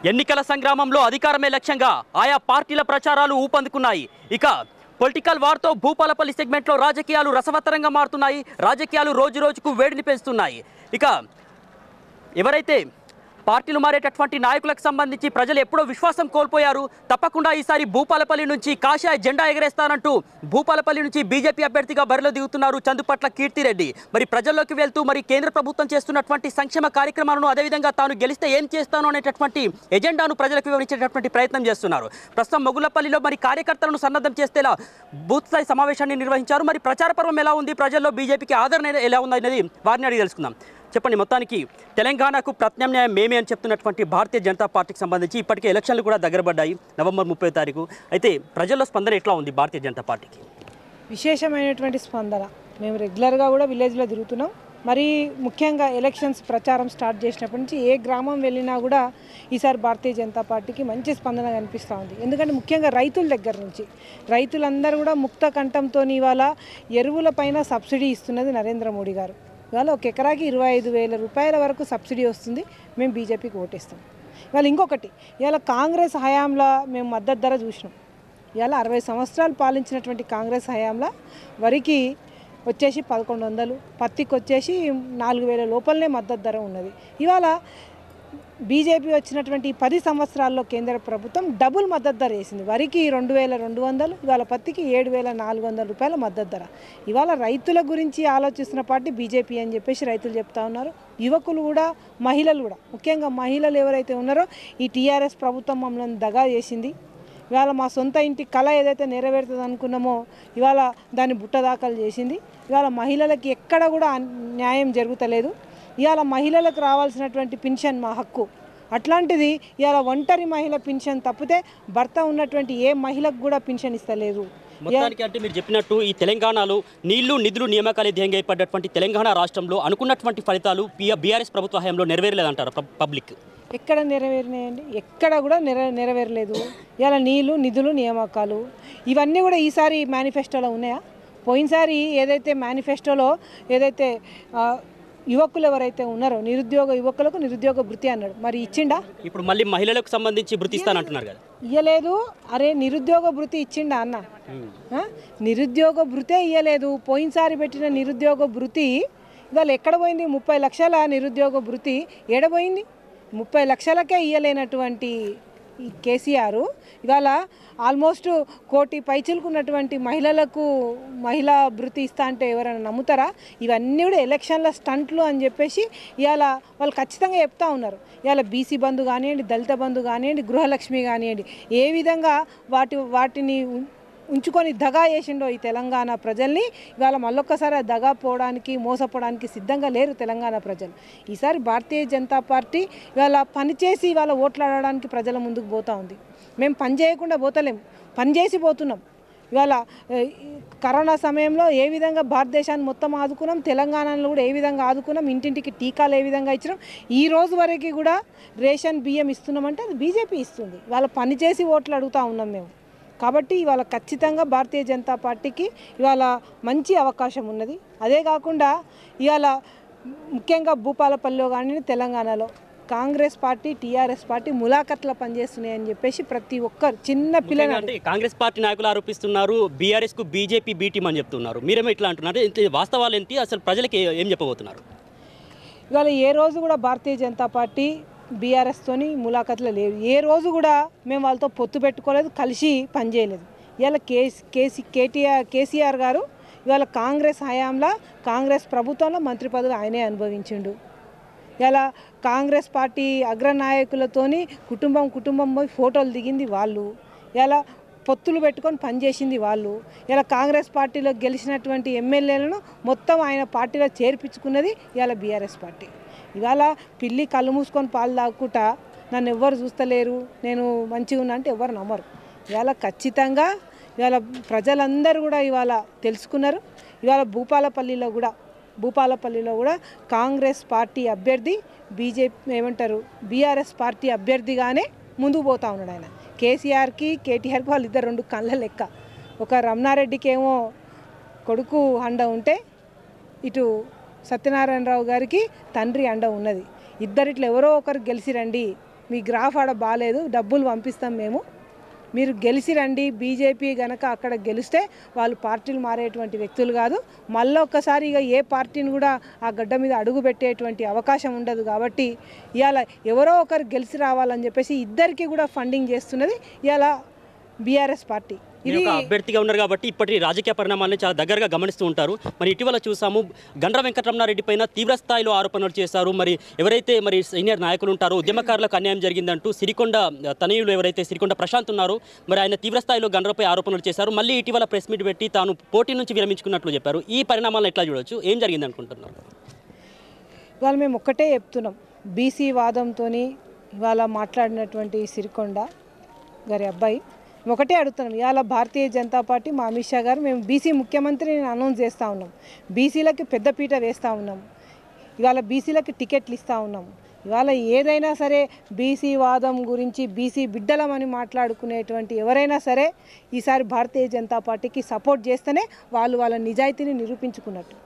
ఎన్నికల సంగ్రామంలో అధికారమే లక్ష్యంగా ఆయా పార్టీల ప్రచారాలు ఊపందుకున్నాయి ఇక పొలిటికల్ వార్తో భూపాలపల్లి సెగ్మెంట్లో రాజకీయాలు రసవత్తరంగా మారుతున్నాయి రాజకీయాలు రోజు రోజుకు వేడిని పెంచుతున్నాయి ఇక ఎవరైతే పార్టీలు మారేటటువంటి నాయకులకు సంబంధించి ప్రజలు ఎప్పుడో విశ్వాసం కోల్పోయారు తప్పకుండా ఈసారి భూపాలపల్లి నుంచి కాషాయ జెండా ఎగరేస్తానంటూ భూపాలపల్లి నుంచి బీజేపీ అభ్యర్థిగా బరిలో దిగుతున్నారు చందుపట్ల కీర్తిరెడ్డి మరి ప్రజల్లోకి వెళ్తూ మరి కేంద్ర ప్రభుత్వం చేస్తున్నటువంటి సంక్షేమ కార్యక్రమాలను అదేవిధంగా తాను గెలిస్తే ఏం చేస్తాను అనేటటువంటి ఎజెండాను ప్రజలకు వివరించేటటువంటి ప్రయత్నం చేస్తున్నారు ప్రస్తుతం మొగులపల్లిలో మరి కార్యకర్తలను సన్నద్ధం చేస్తేలా బూత్ స్థాయి సమావేశాన్ని నిర్వహించారు మరి ప్రచార పర్వం ఎలా ఉంది ప్రజల్లో బీజేపీకి ఆదరణ ఎలా ఉంది అనేది వారిని అడిగి తెలుసుకుందాం చెప్పండి మొత్తానికి తెలంగాణకు ప్రత్యామ్నాయం మేమే అని చెప్తున్నటువంటి భారతీయ జనతా పార్టీకి సంబంధించి ఇప్పటికే ఎలక్షన్లు కూడా దగ్గర పడ్డాయి నవంబర్ ముప్పై తారీఖు అయితే ప్రజల్లో స్పందన ఎట్లా ఉంది భారతీయ జనతా పార్టీకి విశేషమైనటువంటి స్పందన మేము రెగ్యులర్గా కూడా విలేజ్లో తిరుగుతున్నాం మరి ముఖ్యంగా ఎలక్షన్స్ ప్రచారం స్టార్ట్ చేసినప్పటి నుంచి ఏ గ్రామం వెళ్ళినా కూడా ఈసారి భారతీయ జనతా పార్టీకి మంచి స్పందన కనిపిస్తూ ఉంది ఎందుకంటే ముఖ్యంగా రైతుల దగ్గర నుంచి రైతులందరూ కూడా ముక్త కంఠంతో ఇవాళ ఎరువుల పైన సబ్సిడీ ఇస్తున్నది నరేంద్ర మోడీ గారు ఇవాళ ఒక ఎకరాకి ఇరవై ఐదు వేల రూపాయల వరకు సబ్సిడీ వస్తుంది మేము బీజేపీకి ఓటేస్తాం ఇవాళ ఇంకొకటి ఇవాళ కాంగ్రెస్ హయాంలో మేము మద్దతు ధర చూసినాం ఇవాళ అరవై సంవత్సరాలు పాలించినటువంటి కాంగ్రెస్ హయాంలో వరికి వచ్చేసి పదకొండు వందలు పత్తికి వచ్చేసి నాలుగు వేల లోపలనే మద్దతు ధర ఉన్నది ఇవాళ బీజేపీ వచ్చినటువంటి ఈ పది సంవత్సరాల్లో కేంద్ర ప్రభుత్వం డబుల్ మద్దతు ధర వేసింది వరికి రెండు వేల రెండు వందలు ఇవాళ పత్తికి ఏడు వేల నాలుగు వందల రూపాయల మద్దతు ధర ఇవాళ రైతుల గురించి ఆలోచిస్తున్న పార్టీ బీజేపీ అని చెప్పేసి రైతులు చెప్తా ఉన్నారు యువకులు కూడా మహిళలు కూడా ముఖ్యంగా మహిళలు ఎవరైతే ఉన్నారో ఈ టీఆర్ఎస్ ప్రభుత్వం మమ్మల్ని దగా చేసింది ఇవాళ మా సొంత ఇంటి కళ ఏదైతే నెరవేరుతుంది అనుకున్నామో ఇవాళ దాన్ని బుట్ట దాఖలు చేసింది ఇవాళ మహిళలకి ఎక్కడ కూడా అన్- న్యాయం జరుగుతలేదు ఇవాళ మహిళలకు రావాల్సినటువంటి పెన్షన్ మా హక్కు అట్లాంటిది ఇవాళ ఒంటరి మహిళ పెన్షన్ తప్పితే భర్త ఉన్నటువంటి ఏ మహిళకు కూడా పెన్షన్ ఇస్తలేదు మొత్తానికి అంటే మీరు చెప్పినట్టు ఈ తెలంగాణలో నీళ్లు నిధులు నియామకాలు ధ్యేయంగా ఏర్పడ్డటువంటి తెలంగాణ రాష్ట్రంలో అనుకున్నటువంటి ఫలితాలు బీఆర్ఎస్ ప్రభుత్వ హయాంలో నెరవేరలేదంటారు పబ్- పబ్లిక్ ఎక్కడ నెరవేరినాయండి ఎక్కడ కూడా నెర నెరవేరలేదు ఇలా నీళ్ళు నిధులు నియామకాలు ఇవన్నీ కూడా ఈసారి మేనిఫెస్టోలో ఉన్నాయా పోయినసారి ఏదైతే మేనిఫెస్టోలో ఏదైతే ఆ, యువకులు ఎవరైతే ఉన్నారో నిరుద్యోగ యువకులకు నిరుద్యోగ భృతి అన్నాడు మరి ఇచ్చిండా ఇప్పుడు మళ్ళీ మహిళలకు సంబంధించి భృతి ఇస్తానంటున్నారు కదా ఇయ్యలేదు అరే నిరుద్యోగ భృతి ఇచ్చిండా అన్న ఆ? నిరుద్యోగ భృతే ఇయ్యలేదు పోయినసారి పెట్టిన నిరుద్యోగ భృతి ఇవాళ ఎక్కడ పోయింది ముప్పై లక్షల నిరుద్యోగ భృతి ఎడపోయింది ముప్పై లక్షలకే ఇయ్యలేనటువంటి ఈ కేసీఆర్ ఇవాళ ఆల్మోస్ట్ కోటి పైచిలుకున్నటువంటి మహిళలకు మహిళా భృతి ఇస్తా అంటే ఎవరైనా నమ్ముతారా ఇవన్నీ కూడా ఎలక్షన్ల స్టంట్లు అని చెప్పేసి ఇవాళ వాళ్ళు ఖచ్చితంగా చెప్తా ఉన్నారు ఇవాళ బీసీ బంధు కానివ్వండి దళిత బంధు కానివ్వండి గృహలక్ష్మి కానివ్వండి ఏ విధంగా వాటి వాటిని ఉం- ఉంచుకొని దగా చేసిండో ఈ తెలంగాణ ప్రజల్ని ఇవాళ మళ్ళొక్కసారి ఆ దగా పోవడానికి మోసపోవడానికి సిద్ధంగా లేరు తెలంగాణ ప్రజలు ఈసారి భారతీయ జనతా పార్టీ ఇవాళ పనిచేసి ఇవాళ ఓట్లాడడానికి ప్రజల ముందుకు పోతా ఉంది మేము పని చేయకుండా పోతలేం పని చేసి పోతున్నాం ఇవాళ ఏ, ఈ కరోనా సమయంలో ఏ విధంగా భారతదేశాన్ని మొత్తం ఆదుకున్నాం తెలంగాణలో కూడా ఏ విధంగా ఆదుకున్నాం ఇంటింటికి టీకాలు ఏ విధంగా ఇచ్చినాం ఈ రోజు వరకు కూడా రేషన్ బియ్యం ఇస్తున్నామంటే అది బీజేపీ ఇస్తుంది ఇవాళ పని చేసి ఓట్లు అడుగుతా ఉన్నాం మేము కాబట్టి ఇవాళ ఖచ్చితంగా భారతీయ జనతా పార్టీకి ఇవాళ మంచి అవకాశం ఉన్నది అదే కాకుండా ఇవాళ ముఖ్యంగా భూపాలపల్లిలో కానీ తెలంగాణలో కాంగ్రెస్ పార్టీ టీఆర్ఎస్ పార్టీ ములాఖత్లో పనిచేస్తున్నాయి అని చెప్పేసి ప్రతి ఒక్కరు చిన్న పిల్లలు అంటే కాంగ్రెస్ పార్టీ నాయకులు ఆరోపిస్తున్నారు బీఆర్ఎస్ కు బీజేపీ బీ టీం అని చెప్తున్నారు మీరేమో ఇట్లా అంటున్నారు ఇంత వాస్తవాలు ఏంటి అసలు ప్రజలకి ఏ- ఏం చెప్పబోతున్నారు ఇవాళ ఏ రోజు కూడా భారతీయ జనతా పార్టీ బీఆర్ఎస్తోని ములాఖత్లో లేదు ఏ రోజు కూడా మేము వాళ్ళతో పొత్తు పెట్టుకోలేదు కలిసి పనిచేయలేదు ఇవాళ కేసీ కేసీ కేటీఆర్ కేసీఆర్ గారు ఇవాళ కాంగ్రెస్ హయాంలో కాంగ్రెస్ ప్రభుత్వంలో మంత్రి పదవి ఆయనే అనుభవించిండు ఇలా కాంగ్రెస్ పార్టీ అగ్రనాయకులతోని కుటుంబం కుటుంబం పోయి ఫోటోలు దిగింది వాళ్ళు ఇలా పొత్తులు పెట్టుకొని పనిచేసింది వాళ్ళు ఇలా కాంగ్రెస్ పార్టీలో గెలిచినటువంటి ఎమ్మెల్యేలను మొత్తం ఆయన పార్టీలో చేర్పించుకున్నది ఇవాళ బీఆర్ఎస్ పార్టీ ఇవాళ పిల్లి కళ్ళు మూసుకొని పాలు తాగుకుంటా నన్ను ఎవ్వరు చూస్తలేరు నేను మంచిగా ఉన్నా అంటే ఎవ్వరు నమ్మరు ఇవాళ ఖచ్చితంగా ఇవాళ ప్రజలందరూ కూడా ఇవాళ తెలుసుకున్నారు ఇవాళ భూపాలపల్లిలో కూడా భూపాలపల్లిలో కూడా కాంగ్రెస్ పార్టీ అభ్యర్థి బీజేపీ ఏమంటారు బీఆర్ఎస్ పార్టీ అభ్యర్థిగానే ముందుకు పోతా ఉన్నాడు ఆయన కేసీఆర్కి కేటీఆర్కి వాళ్ళిద్దరు రెండు కళ్ళ లెక్క ఒక రమణారెడ్డికి ఏమో కొడుకు అండ ఉంటే ఇటు సత్యనారాయణరావు గారికి తండ్రి అండ ఉన్నది ఇద్దరిట్లో ఎవరో ఒకరు గెలిచి రండి మీ గ్రాఫ్ ఆడ బాగాలేదు డబ్బులు పంపిస్తాం మేము మీరు గెలిచి రండి బీజేపీ గనక అక్కడ గెలిస్తే వాళ్ళు పార్టీలు మారేటువంటి వ్యక్తులు కాదు మళ్ళీ ఒక్కసారి ఇక ఏ పార్టీని కూడా ఆ గడ్డ మీద అడుగు పెట్టేటువంటి అవకాశం ఉండదు కాబట్టి ఇవాళ ఎవరో ఒకరు గెలిచి రావాలని చెప్పేసి ఇద్దరికి కూడా ఫండింగ్ చేస్తున్నది ఇవాళ బీఆర్ఎస్ పార్టీ మీరు ఇది ఒక అభ్యర్థిగా ఉన్నారు కాబట్టి ఇప్పటి రాజకీయ పరిణామాలను చాలా దగ్గరగా గమనిస్తూ ఉంటారు మరి ఇటీవల చూసాము గండ్ర వెంకటరమణారెడ్డి పైన తీవ్ర స్థాయిలో ఆరోపణలు చేశారు మరి ఎవరైతే మరి సీనియర్ నాయకులు ఉంటారో ఉద్యమకారులకు అన్యాయం జరిగిందంటూ సిరికొండ తనయులు ఎవరైతే సిరికొండ ప్రశాంత్ ఉన్నారో మరి ఆయన తీవ్ర స్థాయిలో గండ్రపై ఆరోపణలు చేశారు మళ్ళీ ఇటీవల ప్రెస్ మీట్ పెట్టి తాను పోటీ నుంచి విరమించుకున్నట్లు చెప్పారు ఈ పరిణామాలను ఎట్లా చూడొచ్చు ఏం జరిగింది అనుకుంటున్నారు ఇవాళ మేము ఒక్కటే చెప్తున్నాం బీసీ వాదంతో ఇవాళ మాట్లాడినటువంటి సిరికొండ గారి అబ్బాయి మేము ఒకటే అడుగుతున్నాం ఇవాళ భారతీయ జనతా పార్టీ మా అమిత్ షా గారు మేము బీసీ ముఖ్యమంత్రిని అనౌన్స్ చేస్తూ ఉన్నాం బీసీలకి పెద్దపీట వేస్తూ ఉన్నాం ఇవాళ బీసీలకి టికెట్లు ఇస్తూ ఉన్నాం ఇవాళ ఏదైనా సరే బీసీ వాదం గురించి బీసీ బిడ్డలమని మాట్లాడుకునేటువంటి ఎవరైనా సరే ఈసారి భారతీయ జనతా పార్టీకి సపోర్ట్ చేస్తేనే వాళ్ళు వాళ్ళ నిజాయితీని నిరూపించుకున్నట్టు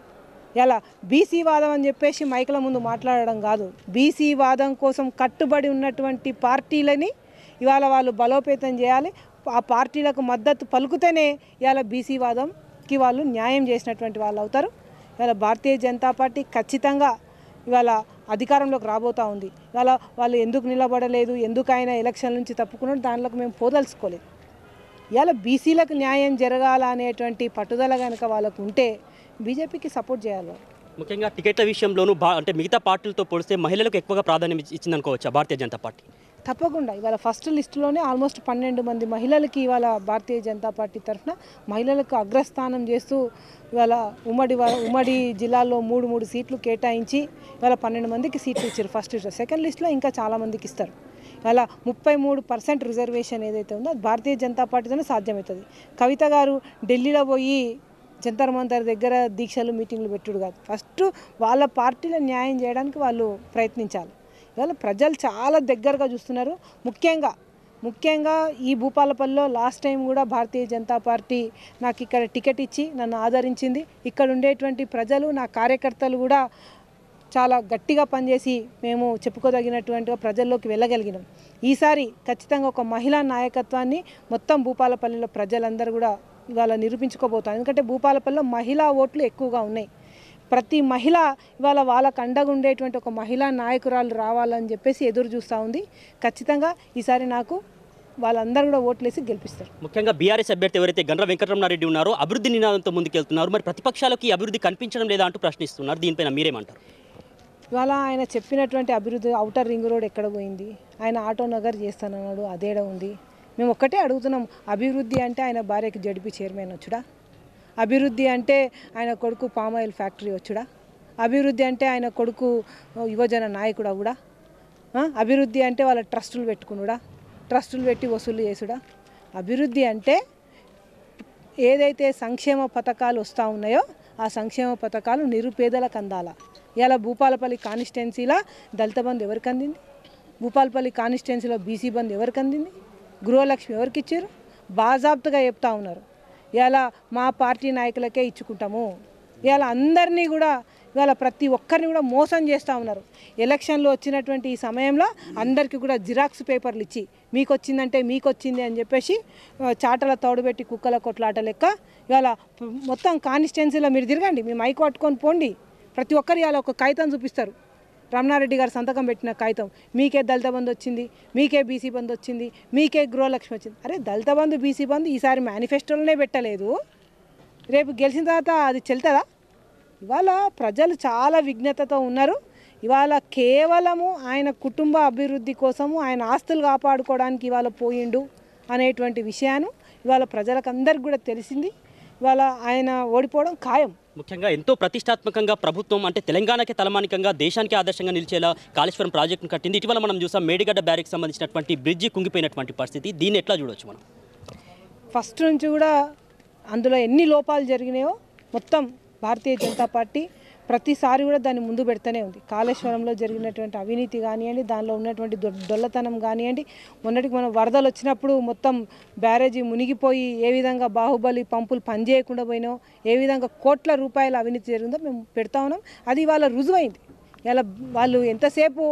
ఎలా బీసీ వాదం అని చెప్పేసి మైకుల ముందు మాట్లాడడం కాదు బీసీ వాదం కోసం కట్టుబడి ఉన్నటువంటి పార్టీలని ఇవాళ వాళ్ళు బలోపేతం చేయాలి ఆ పార్టీలకు మద్దతు పలుకుతేనే ఇవాళ బీసీ వాదంకి వాళ్ళు న్యాయం చేసినటువంటి వాళ్ళు అవుతారు ఇవాళ భారతీయ జనతా పార్టీ ఖచ్చితంగా ఇవాళ అధికారంలోకి రాబోతా ఉంది ఇవాళ వాళ్ళు ఎందుకు నిలబడలేదు ఎందుకు ఆయన ఎలక్షన్ నుంచి తప్పుకున్నాడు దానిలోకి మేము పోదలుచుకోలేదు ఇవాళ బీసీలకు న్యాయం జరగాల అనేటువంటి పట్టుదల కనుక వాళ్ళకు ఉంటే బీజేపీకి సపోర్ట్ చేయాలి వాళ్ళు. ముఖ్యంగా టికెట్ల విషయంలోనూ బా అంటే మిగతా పార్టీలతో పోలిస్తే మహిళలకు ఎక్కువగా ప్రాధాన్యం ఇచ్చి- ఇచ్చిందనుకోవచ్చా భారతీయ జనతా పార్టీ తప్పకుండా ఇవాళ ఫస్ట్ లిస్టులోనే ఆల్మోస్ట్ పన్నెండు మంది మహిళలకి ఇవాళ భారతీయ జనతా పార్టీ తరఫున మహిళలకు అగ్రస్థానం చేస్తూ ఇవాళ ఉమ్మడి వా- ఉమ్మడి జిల్లాల్లో మూడు మూడు సీట్లు కేటాయించి ఇవాళ పన్నెండు మందికి సీట్లు ఇచ్చారు ఫస్ట్ లిస్ట్ సెకండ్ లిస్ట్లో ఇంకా చాలా మందికి ఇస్తారు ఇవాళ ముప్పై మూడు పర్సెంట్ రిజర్వేషన్ ఏదైతే ఉందో అది భారతీయ జనతా పార్టీతోనే సాధ్యమవుతుంది కవిత గారు ఢిల్లీలో పోయి జంతర్ మంతర్ దగ్గర దీక్షలు మీటింగ్లు పెట్టుడు కాదు ఫస్ట్ వాళ్ళ పార్టీలో న్యాయం చేయడానికి వాళ్ళు ప్రయత్నించాలి ఇవాళ ప్రజలు చాలా దగ్గరగా చూస్తున్నారు ముఖ్యంగా ముఖ్యంగా ఈ భూపాలపల్లిలో లాస్ట్ టైం కూడా భారతీయ జనతా పార్టీ నాకు ఇక్కడ టికెట్ ఇచ్చి నన్ను ఆదరించింది ఇక్కడ ఉండేటువంటి ప్రజలు నా కార్యకర్తలు కూడా చాలా గట్టిగా పనిచేసి మేము చెప్పుకోదగినటువంటిగా ప్రజల్లోకి వెళ్ళగలిగినాం ఈసారి ఖచ్చితంగా ఒక మహిళా నాయకత్వాన్ని మొత్తం భూపాలపల్లిలో ప్రజలందరూ కూడా ఇవాళ నిరూపించుకోబోతారు ఎందుకంటే భూపాలపల్లిలో మహిళా ఓట్లు ఎక్కువగా ఉన్నాయి ప్రతి మహిళ ఇవాళ వాళ్ళకు అండగా ఉండేటువంటి ఒక మహిళా నాయకురాలు రావాలని చెప్పేసి ఎదురు చూస్తూ ఉంది ఖచ్చితంగా ఈసారి నాకు వాళ్ళందరూ కూడా ఓట్లేసి గెలిపిస్తారు ముఖ్యంగా బీఆర్ఎస్ అభ్యర్థి ఎవరైతే గండ్ర వెంకటరమణారెడ్డి ఉన్నారో అభివృద్ధి నినాదంతో ముందుకెళ్తున్నారు మరి ప్రతిపక్షాలకు ఈ అభివృద్ధి కనిపించడం లేదా అంటూ ప్రశ్నిస్తున్నారు దీనిపైన మీరేమంటారు ఇవాళ ఆయన చెప్పినటువంటి అభివృద్ధి అవుటర్ రింగ్ రోడ్ ఎక్కడ పోయింది ఆయన ఆటో నగర్ చేస్తానన్నాడు అదేడ ఉంది మేము ఒక్కటే అడుగుతున్నాం అభివృద్ధి అంటే ఆయన భార్యకి జడిపి చైర్మన్ వచ్చుడా అభివృద్ధి అంటే ఆయన కొడుకు పామాయిల్ ఫ్యాక్టరీ వచ్చుడా అభివృద్ధి అంటే ఆయన కొడుకు యువజన నాయకుడు కూడా అభివృద్ధి అంటే వాళ్ళ ట్రస్టులు పెట్టుకునుడా ట్రస్టులు పెట్టి వసూలు చేసుడా అభివృద్ధి అంటే ఏదైతే సంక్షేమ పథకాలు వస్తూ ఉన్నాయో ఆ సంక్షేమ పథకాలు నిరుపేదలకు అందాల ఇలా భూపాలపల్లి కాన్స్టిట్యున్సీలో దళిత బంధు ఎవరికి అందింది భూపాలపల్లి కాన్స్టిట్యున్సీలో బీసీ బంధు ఎవరికి అందింది గృహలక్ష్మి ఎవరికి ఇచ్చారు బాజాబ్తుగా చెప్తా ఉన్నారు ఇలా మా పార్టీ నాయకులకే ఇచ్చుకుంటాము ఇవాళ అందరినీ కూడా ఇవాళ ప్రతి ఒక్కరిని కూడా మోసం చేస్తూ ఉన్నారు ఎలక్షన్లో వచ్చినటువంటి ఈ సమయంలో అందరికీ కూడా జిరాక్స్ పేపర్లు ఇచ్చి మీకు వచ్చిందంటే మీకు వచ్చింది అని చెప్పేసి ఆ, చాటల తోడుబెట్టి కుక్కల కొట్లాట లెక్క ఇవాళ ప- మొత్తం కాన్స్టిట్యున్సీలో మీరు తిరగండి మీ మైక్ పట్టుకొని పోండి ప్రతి ఒక్కరు ఇవాళ ఒక కాగితం చూపిస్తారు రమణారెడ్డి గారు సంతకం పెట్టిన కాగితం మీకే దళిత బంధు వచ్చింది మీకే బీసీ బంధు వచ్చింది మీకే గృహలక్ష్మి వచ్చింది అరే దళిత బంధు బీసీ బంధు ఈసారి మేనిఫెస్టోలోనే పెట్టలేదు రేపు గెలిచిన తర్వాత అది చెల్తుందా ఇవాళ ప్రజలు చాలా విజ్ఞతతో ఉన్నారు ఇవాళ కేవలము ఆయన కుటుంబ అభివృద్ధి కోసము ఆయన ఆస్తులు కాపాడుకోవడానికి ఇవాళ పోయిండు అనేటువంటి విషయాన్ని ఇవాళ ప్రజలకు అందరికి కూడా తెలిసింది ఇవాళ ఆయన ఓడిపోవడం ఖాయం ముఖ్యంగా ఎంతో ప్రతిష్టాత్మకంగా ప్రభుత్వం అంటే తెలంగాణకి తలమానికంగా దేశానికి ఆదర్శంగా నిలిచేలా కాళేశ్వరం ప్రాజెక్టును కట్టింది ఇటీవల మనం చూసాం మేడిగడ్డ బ్యారేకి సంబంధించినటువంటి బ్రిడ్జి కుంగిపోయినటువంటి పరిస్థితి దీన్ని ఎట్లా చూడొచ్చు మనం ఫస్ట్ నుంచి కూడా అందులో ఎన్ని లోపాలు జరిగినాయో మొత్తం భారతీయ జనతా పార్టీ ప్రతిసారి కూడా దాన్ని ముందు పెడుతూనే ఉంది కాళేశ్వరంలో జరిగినటువంటి అవినీతి కానివ్వండి దానిలో ఉన్నటువంటి దొ- డొల్లతనం కానివ్వండి మొన్నటికి మనం వరదలు వచ్చినప్పుడు మొత్తం బ్యారేజీ మునిగిపోయి ఏ విధంగా బాహుబలి పంపులు పనిచేయకుండా పోయినాయో ఏ విధంగా కోట్ల రూపాయల అవినీతి జరిగిందో మేము పెడతా ఉన్నాం అది ఇవాళ రుజువైంది ఇలా వాళ్ళు ఎంతసేపు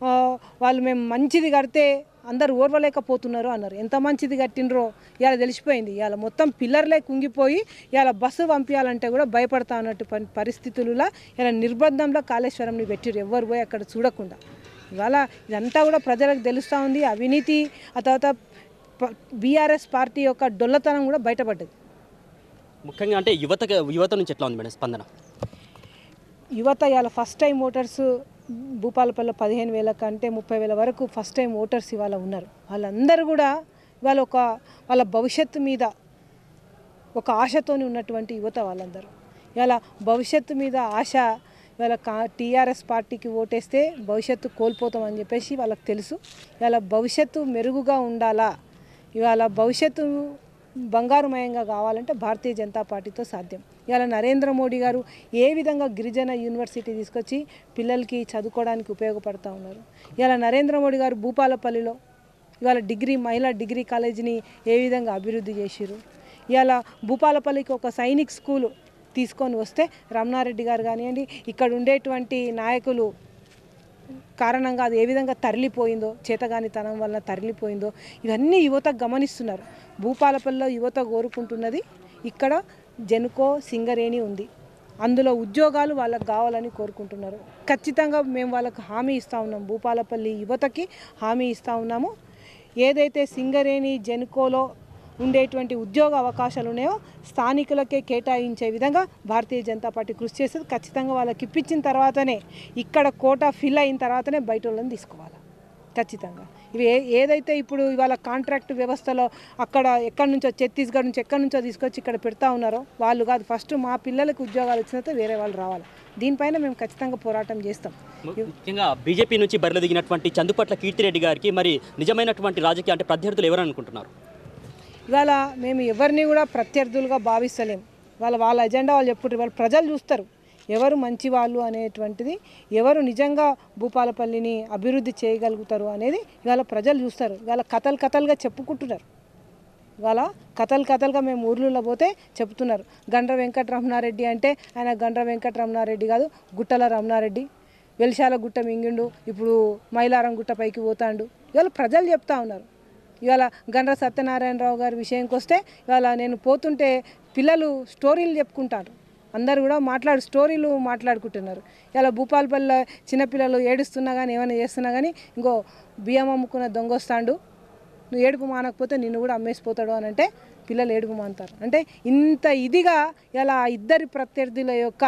ఆ, వాళ్ళు మేము మంచిది కడితే అందరు ఓర్వలేకపోతున్నారు అన్నారు ఎంత మంచిది కట్టినరో ఇవాళ తెలిసిపోయింది ఇవాళ మొత్తం పిల్లర్లే కుంగిపోయి ఇవాళ బస్సు పంపించాలంటే కూడా భయపడతా అన్నట్టు పరి- పరిస్థితులలో ఇలా నిర్బంధంలో కాళేశ్వరంని పెట్టిరు ఎవ్వరు పోయి అక్కడ చూడకుండా ఇవాళ ఇదంతా కూడా ప్రజలకు తెలుస్తూ ఉంది అవినీతి ఆ తర్వాత బీఆర్ఎస్ పార్టీ యొక్క డొల్లతనం కూడా బయటపడ్డది ముఖ్యంగా అంటే యువత యువత నుంచి ఎట్లా ఉంది మేడం స్పందన యువత ఇవాళ ఫస్ట్ టైం ఓటర్స్ భూపాలపల్లి పదిహేను వేల కంటే ముప్పై వేల వరకు ఫస్ట్ టైం ఓటర్స్ ఇవాళ ఉన్నారు వాళ్ళందరూ కూడా ఇవాళ ఒక వాళ్ళ భవిష్యత్తు మీద ఒక ఆశతోని ఉన్నటువంటి యువత వాళ్ళందరూ ఇవాళ భవిష్యత్తు మీద ఆశ ఇవాళ కా టీఆర్ఎస్ పార్టీకి ఓటేస్తే భవిష్యత్తు కోల్పోతామని చెప్పేసి వాళ్ళకి తెలుసు ఇవాళ భవిష్యత్తు మెరుగుగా ఉండాలా ఇవాళ భవిష్యత్తు బంగారుమయంగా కావాలంటే భారతీయ జనతా పార్టీతో సాధ్యం ఇవాళ నరేంద్ర మోడీ గారు ఏ విధంగా గిరిజన యూనివర్సిటీ తీసుకొచ్చి పిల్లలకి చదువుకోవడానికి ఉపయోగపడుతూ ఉన్నారు ఇవాళ నరేంద్ర మోడీ గారు భూపాలపల్లిలో ఇవాళ డిగ్రీ మహిళా డిగ్రీ కాలేజీని ఏ విధంగా అభివృద్ధి చేసిరు ఇవాళ భూపాలపల్లికి ఒక సైనిక్ స్కూలు తీసుకొని వస్తే రమణారెడ్డి గారు కానివ్వండి ఇక్కడ ఉండేటువంటి నాయకులు కారణంగా అది ఏ విధంగా తరలిపోయిందో చేతగానితనం వలన తరలిపోయిందో ఇవన్నీ యువత గమనిస్తున్నారు భూపాలపల్లిలో యువత కోరుకుంటున్నది ఇక్కడ జనుకో సింగరేణి ఉంది అందులో ఉద్యోగాలు వాళ్ళకి కావాలని కోరుకుంటున్నారు ఖచ్చితంగా మేము వాళ్ళకి హామీ ఇస్తూ ఉన్నాం భూపాలపల్లి యువతకి హామీ ఇస్తూ ఉన్నాము ఏదైతే సింగరేణి జెన్కోలో ఉండేటువంటి ఉద్యోగ అవకాశాలు ఉన్నాయో స్థానికులకే కేటాయించే విధంగా భారతీయ జనతా పార్టీ కృషి చేస్తుంది ఖచ్చితంగా వాళ్ళకి ఇప్పించిన తర్వాతనే ఇక్కడ కోటా ఫిల్ అయిన తర్వాతనే బయట వాళ్ళని తీసుకోవాలి ఖచ్చితంగా ఇవి ఏ ఏదైతే ఇప్పుడు ఇవాళ కాంట్రాక్ట్ వ్యవస్థలో అక్కడ ఎక్కడి నుంచో ఛత్తీస్గఢ్ నుంచి ఎక్కడి నుంచో తీసుకొచ్చి ఇక్కడ పెడతా ఉన్నారో వాళ్ళు కాదు ఫస్ట్ మా పిల్లలకు ఉద్యోగాలు వచ్చినతో వేరే వాళ్ళు రావాలి దీనిపైన మేము ఖచ్చితంగా పోరాటం చేస్తాం ముఖ్యంగా బీజేపీ నుంచి బరిలో దిగినటువంటి చందుపట్ల కీర్తిరెడ్డి గారికి మరి నిజమైనటువంటి రాజకీయ అంటే ప్రత్యర్థులు ఎవరు అనుకుంటున్నారు ఇవాళ మేము ఎవరిని కూడా ప్రత్యర్థులుగా భావిస్తలేం వాళ్ళ వాళ్ళ ఎజెండా వాళ్ళు చెప్పుకుంటారు వాళ్ళు ప్రజలు చూస్తారు ఎవరు మంచి వాళ్ళు అనేటువంటిది ఎవరు నిజంగా భూపాలపల్లిని అభివృద్ధి చేయగలుగుతారు అనేది ఇవాళ ప్రజలు చూస్తారు ఇవాళ కథలు కథలుగా చెప్పుకుంటున్నారు ఇవాళ కథలు కథలుగా మేము ఊర్లలో పోతే చెప్తున్నారు గండ్ర వెంకటరమణారెడ్డి అంటే ఆయన గండ్ర వెంకటరమణారెడ్డి కాదు గుట్టల రమణారెడ్డి వెలిశాల గుట్ట మింగిండు ఇప్పుడు మైలారం గుట్ట పైకి పోతాండు ఇవాళ ప్రజలు చెప్తా ఉన్నారు ఇవాళ గండ్ర సత్యనారాయణరావు గారి విషయంకి వస్తే ఇవాళ నేను పోతుంటే పిల్లలు స్టోరీలు చెప్పుకుంటారు అందరు కూడా మాట్లాడు స్టోరీలు మాట్లాడుకుంటున్నారు ఇలా భూపాలపల్లి చిన్నపిల్లలు ఏడుస్తున్నా కానీ ఏమైనా చేస్తున్నా కానీ ఇంకో బియ్యం అమ్ముకున్న దొంగ వస్తాడు నువ్వు ఏడుపు మానకపోతే నిన్ను కూడా అమ్మేసిపోతాడు అని అంటే పిల్లలు ఏడుపు మానుతారు అంటే ఇంత ఇదిగా ఇలా ఇద్దరి ప్రత్యర్థుల యొక్క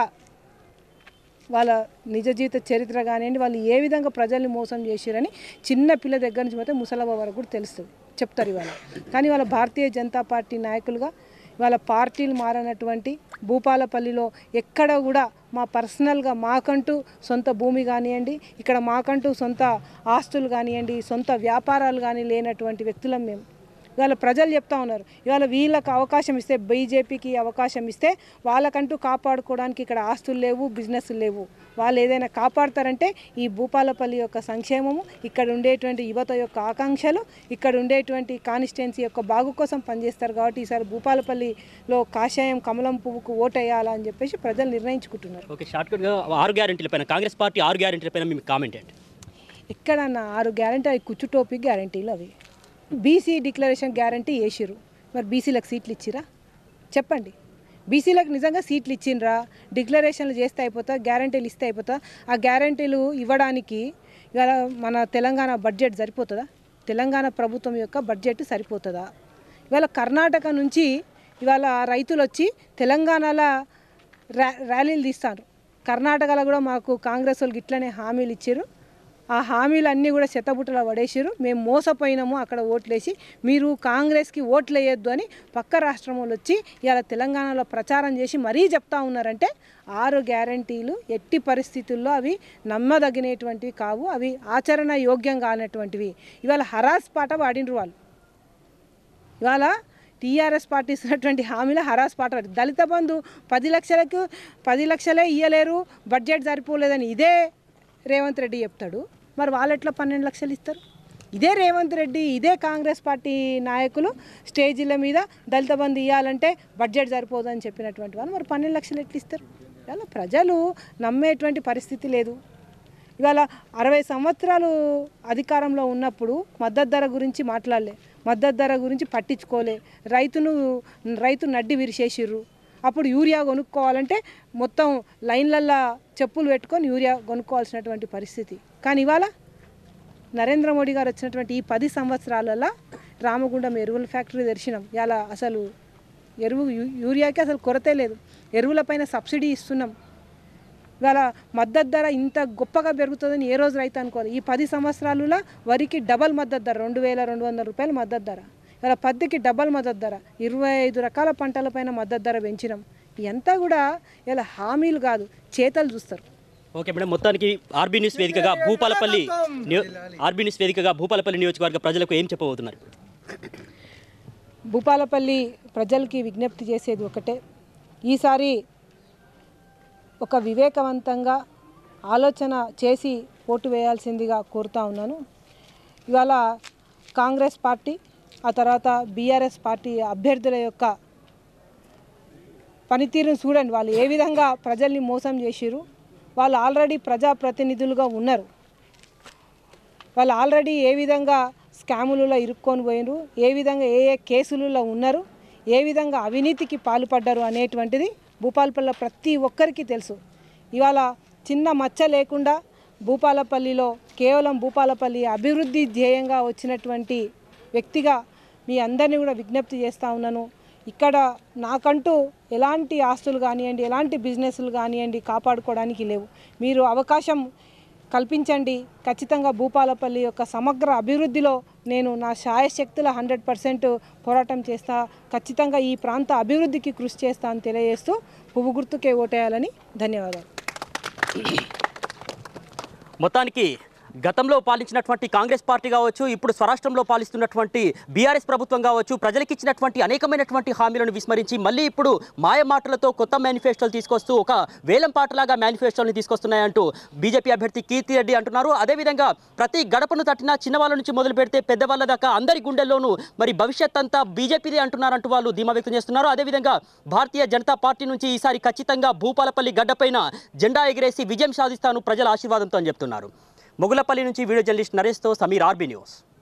వాళ్ళ నిజ జీవిత చరిత్ర కానివ్వండి వాళ్ళు ఏ విధంగా ప్రజల్ని మోసం చేసిరని చిన్న పిల్ల దగ్గర నుంచి పోతే ముసలవ్వ వరకు కూడా తెలుస్తుంది చెప్తారు ఇవాళ కానీ వాళ్ళ భారతీయ జనతా పార్టీ నాయకులుగా వాళ్ళ పార్టీలు మారనటువంటి భూపాలపల్లిలో ఎక్కడ కూడా మా పర్సనల్గా మాకంటూ సొంత భూమి కానివ్వండి ఇక్కడ మాకంటూ సొంత ఆస్తులు కానివ్వండి సొంత వ్యాపారాలు కానీ లేనటువంటి వ్యక్తులం మేము ఇవాళ ప్రజలు చెప్తా ఉన్నారు ఇవాళ వీళ్ళకి అవకాశం ఇస్తే బీజేపీకి అవకాశం ఇస్తే వాళ్ళకంటూ కాపాడుకోవడానికి ఇక్కడ ఆస్తులు లేవు బిజినెస్ లేవు వాళ్ళు ఏదైనా కాపాడతారంటే ఈ భూపాలపల్లి యొక్క సంక్షేమము ఇక్కడ ఉండేటువంటి యువత యొక్క ఆకాంక్షలు ఇక్కడ ఉండేటువంటి కాన్స్టిట్యున్సీ యొక్క బాగు కోసం పనిచేస్తారు కాబట్టి ఈసారి భూపాలపల్లిలో కాషాయం కమలం పువ్వుకు ఓటేయాలని చెప్పేసి ప్రజలు నిర్ణయించుకుంటున్నారు ఓకే షార్ట్కట్గా ఆరు గ్యారెంటీల పైన కాంగ్రెస్ పార్టీ ఆరు గ్యారెంటీల పైన మీకు కామెంట్ ఏంటి ఎక్కడన్నా ఆరు గ్యారంటీ అవి కుచ్చు టోపీ గ్యారంటీలు అవి బీసీ డిక్లరేషన్ గ్యారంటీ వేసిరు మరి బీసీలకు సీట్లు ఇచ్చిరా చెప్పండి బీసీలకు నిజంగా సీట్లు ఇచ్చిండ్రా డిక్లరేషన్లు చేస్తే అయిపోతా గ్యారంటీలు ఇస్తే అయిపోతా ఆ గ్యారంటీలు ఇవ్వడానికి ఇవాళ మన తెలంగాణ బడ్జెట్ సరిపోతుందా తెలంగాణ ప్రభుత్వం యొక్క బడ్జెట్ సరిపోతుందా ఇవాళ కర్ణాటక నుంచి ఇవాళ రైతులు వచ్చి తెలంగాణలో ర్యా ర్యాలీలు తీస్తారు కర్ణాటకలో కూడా మాకు కాంగ్రెస్ వాళ్ళకి ఇట్లనే హామీలు ఇచ్చారు ఆ హామీలు అన్నీ కూడా చెత్తబుట్టలో పడేసారు మేము మోసపోయినాము అక్కడ ఓట్లేసి మీరు కాంగ్రెస్కి ఓట్లు వేయొద్దు అని పక్క రాష్ట్రం వాళ్ళు వచ్చి ఇవాళ తెలంగాణలో ప్రచారం చేసి మరీ చెప్తా ఉన్నారంటే ఆరు గ్యారంటీలు ఎట్టి పరిస్థితుల్లో అవి నమ్మదగినటువంటివి కావు అవి ఆచరణ యోగ్యం కానటువంటివి ఇవాళ హరాస్ పాట పాడినరు వాళ్ళు ఇవాళ టీఆర్ఎస్ పార్టీ ఇస్తున్నటువంటి హామీల హరాస్ పాట పాడి- దళిత బంధు పది లక్షలకు పది లక్షలే ఇయ్యలేరు బడ్జెట్ సరిపోలేదని ఇదే రేవంత్ రెడ్డి చెప్తాడు మరి వాళ్ళు ఎట్లా పన్నెండు లక్షలు ఇస్తారు ఇదే రేవంత్ రెడ్డి ఇదే కాంగ్రెస్ పార్టీ నాయకులు స్టేజీల మీద దళిత బంధు ఇవ్వాలంటే బడ్జెట్ సరిపోదని చెప్పినటువంటి వాళ్ళు మరి పన్నెండు లక్షలు ఎట్లా ఇస్తారు ఇలా ప్రజలు నమ్మేటువంటి పరిస్థితి లేదు ఇవాళ అరవై సంవత్సరాలు అధికారంలో ఉన్నప్పుడు మద్దతు ధర గురించి మాట్లాడలే మద్దతు ధర గురించి పట్టించుకోలే రైతును రైతు నడ్డి విరిచేసిర్రు అప్పుడు యూరియా కొనుక్కోవాలంటే మొత్తం లైన్లల్లో చెప్పులు పెట్టుకొని యూరియా కొనుక్కోవాల్సినటువంటి పరిస్థితి కానీ ఇవాళ నరేంద్ర మోడీ గారు వచ్చినటువంటి ఈ పది సంవత్సరాలలో రామగుండం ఎరువుల ఫ్యాక్టరీ తెరిచినాం ఇలా అసలు ఎరువు యూ- యూరియాకి అసలు కొరతే లేదు ఎరువులపైన సబ్సిడీ ఇస్తున్నాం ఇవాళ మద్దతు ధర ఇంత గొప్పగా పెరుగుతుందని ఏ రోజు రైతు అనుకోవాలి ఈ పది సంవత్సరాలలో వరికి డబల్ మద్దతు ధర రెండు వేల రెండు వందల రూపాయలు మద్దతు ధర ఇవాళ పత్తికి డబల్ మద్దతు ధర ఇరవై ఐదు రకాల పంటలపైన మద్దతు ధర పెంచినాం ఇదంతా కూడా ఇలా హామీలు కాదు చేతలు చూస్తారు ఓకే మేడం మొత్తానికి ఆర్బీ న్యూస్ వేదికగా భూపాలపల్లి నియో- ఆర్బీ న్యూస్ వేదికగా భూపాలపల్లి నియోజకవర్గ ప్రజలకు ఏం చెప్పబోతున్నారు భూపాలపల్లి ప్రజలకి విజ్ఞప్తి చేసేది ఒకటే ఈసారి ఒక వివేకవంతంగా ఆలోచన చేసి ఓటు వేయాల్సిందిగా కోరుతా ఉన్నాను ఇవాళ కాంగ్రెస్ పార్టీ ఆ తర్వాత బీఆర్ఎస్ పార్టీ అభ్యర్థుల యొక్క పనితీరును చూడండి వాళ్ళు ఏ విధంగా ప్రజల్ని మోసం చేసిరు వాళ్ళు ఆల్రెడీ ప్రజాప్రతినిధులుగా ఉన్నారు వాళ్ళు ఆల్రెడీ ఏ విధంగా స్కాములలో ఇరుక్కొని పోయినరు ఏ విధంగా ఏ ఏ కేసులలో ఉన్నారు ఏ విధంగా అవినీతికి పాల్పడ్డారు అనేటువంటిది భూపాలపల్లిలో ప్రతి ఒక్కరికి తెలుసు ఇవాళ చిన్న మచ్చ లేకుండా భూపాలపల్లిలో కేవలం భూపాలపల్లి అభివృద్ధి ధ్యేయంగా వచ్చినటువంటి వ్యక్తిగా మీ అందరినీ కూడా విజ్ఞప్తి చేస్తూ ఉన్నాను ఇక్కడ నాకంటూ ఎలాంటి ఆస్తులు కానివ్వండి ఎలాంటి బిజినెస్లు కానివ్వండి కాపాడుకోవడానికి లేవు మీరు అవకాశం కల్పించండి ఖచ్చితంగా భూపాలపల్లి యొక్క సమగ్ర అభివృద్ధిలో నేను నా శాయశక్తుల హండ్రెడ్ పర్సెంట్ పోరాటం చేస్తా ఖచ్చితంగా ఈ ప్రాంత అభివృద్ధికి కృషి చేస్తా అని తెలియజేస్తూ పువ్వు గుర్తుకే ఓటేయాలని ధన్యవాదాలు మొత్తానికి గతంలో పాలించినటువంటి కాంగ్రెస్ పార్టీ కావచ్చు ఇప్పుడు స్వరాష్ట్రంలో పాలిస్తున్నటువంటి బీఆర్ఎస్ ప్రభుత్వం కావచ్చు ప్రజలకు ఇచ్చినటువంటి అనేకమైనటువంటి హామీలను విస్మరించి మళ్ళీ ఇప్పుడు మాయ మాటలతో కొత్త మేనిఫెస్టోలు తీసుకొస్తూ ఒక వేలం పాటలాగా మేనిఫెస్టోని తీసుకొస్తున్నాయంటూ బీజేపీ అభ్యర్థి కీర్తి రెడ్డి అంటున్నారు అదేవిధంగా ప్రతి గడపను తట్టిన చిన్నవాళ్ళ నుంచి మొదలు పెడితే పెద్దవాళ్ళ దాకా అందరి గుండెల్లోనూ మరి భవిష్యత్ అంతా బీజేపీదే అంటున్నారంటూ వాళ్ళు ధీమా వ్యక్తం చేస్తున్నారు అదేవిధంగా భారతీయ జనతా పార్టీ నుంచి ఈసారి ఖచ్చితంగా భూపాలపల్లి గడ్డపైన జెండా ఎగిరేసి విజయం సాధిస్తాను ప్రజల ఆశీర్వాదంతో అని చెప్తున్నారు మొగులపల్లి నుంచి వీడియో జర్నలిస్ట్ నరేష్తో సమీర్ ఆర్బీ న్యూస్